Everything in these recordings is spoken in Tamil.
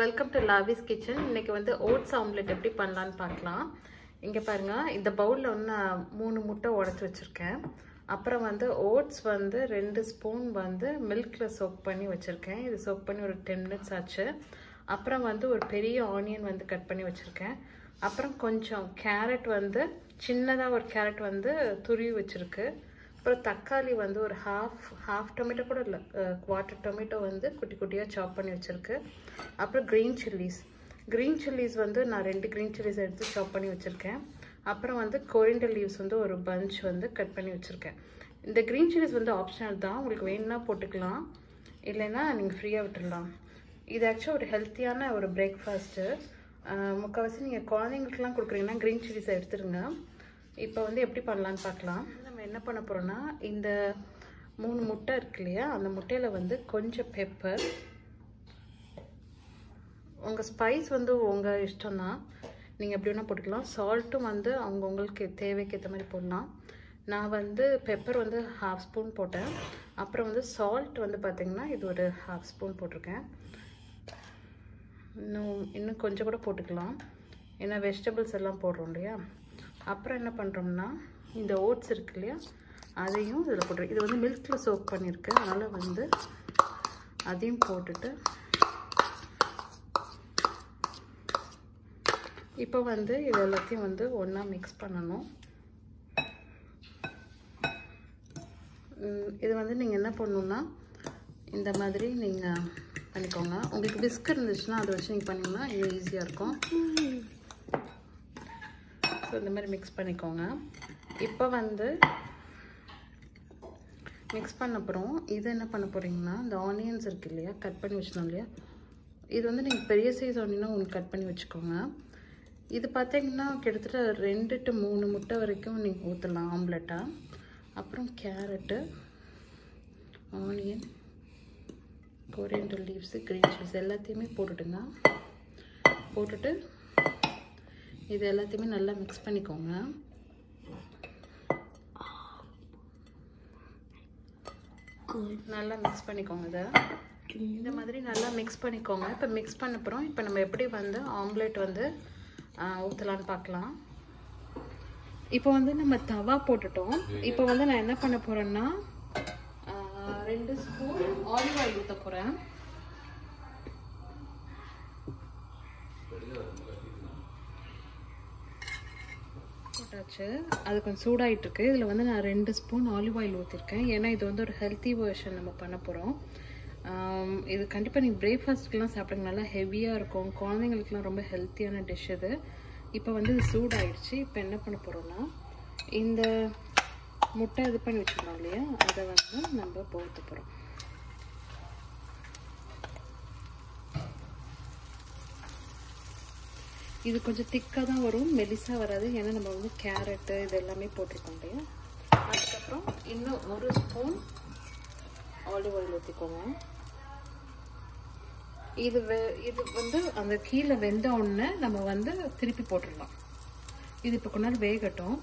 வெல்கம் டு லாவிஸ் கிச்சன் இன்னைக்கு வந்து ஓட்ஸ் ஆம்லெட் எப்படி பண்ணலான்னு பார்க்கலாம் இங்கே பாருங்க இந்த பவுலில் வந்து நான் மூணு முட்டை உடச்சி வச்சுருக்கேன் அப்புறம் வந்து ஓட்ஸ் வந்து ரெண்டு ஸ்பூன் வந்து மில்கில் சோக் பண்ணி வச்சுருக்கேன் இது சோக் பண்ணி ஒரு டென் மினிட்ஸ் ஆச்சு அப்புறம் வந்து ஒரு பெரிய ஆனியன் வந்து கட் பண்ணி வச்சுருக்கேன் அப்புறம் கொஞ்சம் கேரட் வந்து சின்னதாக ஒரு கேரட் வந்து துருவி வச்சுருக்கு அப்புறம் தக்காளி வந்து ஒரு ஹாஃப் ஹாஃப் டொமேட்டோ கூட இல்லை குவார்ட்டர் டொமேட்டோ வந்து குட்டி குட்டியாக சாப் பண்ணி வச்சுருக்கு அப்புறம் க்ரீன் சில்லிஸ் க்ரீன் சில்லிஸ் வந்து நான் ரெண்டு க்ரீன் சில்லிஸ் எடுத்து சாப் பண்ணி வச்சுருக்கேன் அப்புறம் வந்து கொரிண்டர் லீவ்ஸ் வந்து ஒரு பஞ்ச் வந்து கட் பண்ணி வச்சுருக்கேன் இந்த க்ரீன் சில்லிஸ் வந்து ஆப்ஷனல் தான் உங்களுக்கு வேணும்னா போட்டுக்கலாம் இல்லைன்னா நீங்கள் ஃப்ரீயாக விட்டுடலாம் இது ஆக்சுவலாக ஒரு ஹெல்த்தியான ஒரு பிரேக்ஃபாஸ்ட்டு முக்கால்வாசி நீங்கள் குழந்தைங்களுக்குலாம் கொடுக்குறீங்கன்னா க்ரீன் சில்லிஸை எடுத்துருங்க இப்போ வந்து எப்படி பண்ணலான்னு பார்க்கலாம் நம்ம என்ன பண்ண போகிறோம்னா இந்த மூணு முட்டை இருக்கு இல்லையா அந்த முட்டையில் வந்து கொஞ்சம் பெப்பர் உங்கள் ஸ்பைஸ் வந்து உங்கள் இஷ்டம் தான் நீங்கள் எப்படி வேணால் போட்டுக்கலாம் சால்ட்டும் வந்து அவங்க உங்களுக்கு தேவைக்கு ஏற்ற மாதிரி போடலாம் நான் வந்து பெப்பர் வந்து ஹாஃப் ஸ்பூன் போட்டேன் அப்புறம் வந்து சால்ட் வந்து பார்த்திங்கன்னா இது ஒரு ஹாஃப் ஸ்பூன் போட்டிருக்கேன் இன்னும் இன்னும் கொஞ்சம் கூட போட்டுக்கலாம் ஏன்னா வெஜிடபிள்ஸ் எல்லாம் போடுறோம் இல்லையா அப்புறம் என்ன பண்ணுறோம்னா இந்த ஓட்ஸ் இருக்கு இல்லையா அதையும் இதில் போட்டுருக்கேன் இது வந்து மில்கில் சோக் பண்ணியிருக்கேன் அதனால் வந்து அதையும் போட்டுட்டு இப்போ வந்து இது எல்லாத்தையும் வந்து ஒன்றா மிக்ஸ் பண்ணணும் இது வந்து நீங்கள் என்ன பண்ணணுன்னா இந்த மாதிரி நீங்கள் பண்ணிக்கோங்க உங்களுக்கு பிஸ்க் இருந்துச்சுன்னா அதை வச்சு நீங்கள் பண்ணிங்கன்னா இன்னும் ஈஸியாக இருக்கும் ஸோ இந்த மாதிரி மிக்ஸ் பண்ணிக்கோங்க இப்போ வந்து மிக்ஸ் பண்ண அப்புறம் இது என்ன பண்ண போகிறீங்கன்னா இந்த ஆனியன்ஸ் இருக்கு இல்லையா கட் பண்ணி வச்சிருந்தோம் இல்லையா இது வந்து நீங்கள் பெரிய சைஸ் ஆனியனாக உங்களுக்கு கட் பண்ணி வச்சுக்கோங்க இது பார்த்தீங்கன்னா கிட்டத்தட்ட ரெண்டு டு மூணு முட்டை வரைக்கும் நீங்கள் ஊற்றலாம் ஆம்லெட்டாக அப்புறம் carrot onion coriander leaves green chillies எல்லாத்தையுமே போட்டுடுங்க போட்டுட்டு இது எல்லாத்தையுமே நல்லா மிக்ஸ் பண்ணிக்கோங்க நல்லா மிக்ஸ் பண்ணிக்கோங்க இதை இந்த மாதிரி நல்லா மிக்ஸ் பண்ணிக்கோங்க இப்போ மிக்ஸ் பண்ண அப்புறம் இப்போ நம்ம எப்படி வந்து ஆம்லேட் வந்து ஊற்றலான்னு பார்க்கலாம் இப்போ வந்து நம்ம தவா போட்டுட்டோம் இப்போ வந்து நான் என்ன பண்ண போகிறேன்னா ரெண்டு ஸ்பூன் ஆலிவ் ஆயில் ஊற்ற போகிறேன் போட்டாச்சு அது கொஞ்சம் சூடாகிட்டு இருக்கு இதில் வந்து நான் ரெண்டு ஸ்பூன் ஆலிவ் ஆயில் ஊற்றிருக்கேன் ஏன்னா இது வந்து ஒரு ஹெல்த்தி வேர்ஷன் நம்ம பண்ண போகிறோம் இது கண்டிப்பாக நீங்கள் பிரேக்ஃபாஸ்ட்டுக்கெலாம் சாப்பிடுங்க நல்லா ஹெவியாக இருக்கும் குழந்தைங்களுக்குலாம் ரொம்ப ஹெல்த்தியான டிஷ் இது இப்போ வந்து இது சூடாயிடுச்சு இப்போ என்ன பண்ண போகிறோம்னா இந்த முட்டை இது பண்ணி வச்சுருந்தோம் இல்லையா அதை வந்து நம்ம போர்த்த போகிறோம் இது கொஞ்சம் திக்காக தான் வரும் மெலிசாக வராது ஏன்னா நம்ம வந்து கேரட்டு இது எல்லாமே போட்டிருக்கோம் இல்லையா அதுக்கப்புறம் இன்னும் ஒரு ஸ்பூன் ஆலிவ் ஆயில் ஊற்றிக்கோங்க இது வெ இது வந்து அந்த கீழே வெந்த உடனே நம்ம வந்து திருப்பி போட்டுடலாம் இது இப்போ கொஞ்ச நேரம் வேகட்டும்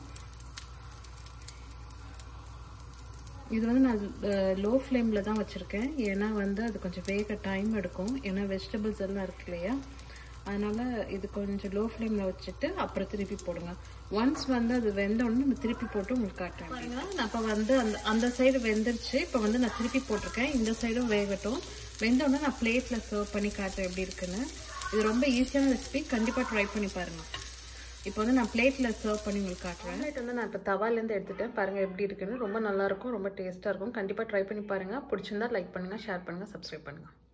இது வந்து நான் லோ ஃப்ளேமில் தான் வச்சுருக்கேன் ஏன்னா வந்து அது கொஞ்சம் வேக டைம் எடுக்கும் ஏன்னா வெஜிடபிள்ஸ் எல்லாம் இருக்கு இல்லையா அதனால் இது கொஞ்சம் லோ ஃப்ளேமில் வச்சுட்டு அப்புறம் திருப்பி போடுங்க ஒன்ஸ் வந்து அது வெந்தோடனே நம்ம திருப்பி போட்டு உங்களுக்கு காட்டுறேன் பாருங்க நான் இப்போ வந்து அந்த அந்த சைடு வெந்துருச்சு இப்போ வந்து நான் திருப்பி போட்டிருக்கேன் இந்த சைடும் வேகட்டும் வெந்தோடனே நான் பிளேட்டில் சர்வ் பண்ணி காட்டுறேன் எப்படி இருக்குன்னு இது ரொம்ப ஈஸியான ரெசிபி கண்டிப்பாக ட்ரை பண்ணி பாருங்கள் இப்போ வந்து நான் பிளேட்டில் சர்வ் பண்ணி உங்களுக்கு காட்டுறேன் ஆம்லேட் வந்து நான் இப்போ தவாலேருந்து எடுத்துட்டேன் பாருங்கள் எப்படி இருக்குன்னு ரொம்ப நல்லாயிருக்கும் ரொம்ப டேஸ்ட்டாக இருக்கும் கண்டிப்பாக ட்ரை பண்ணி பாருங்கள் பிடிச்சிருந்தா லைக் பண்ணுங்கள் ஷேர் பண்ணுங்கள் சப்ஸ்கிரைப் பண்ணுங்கள்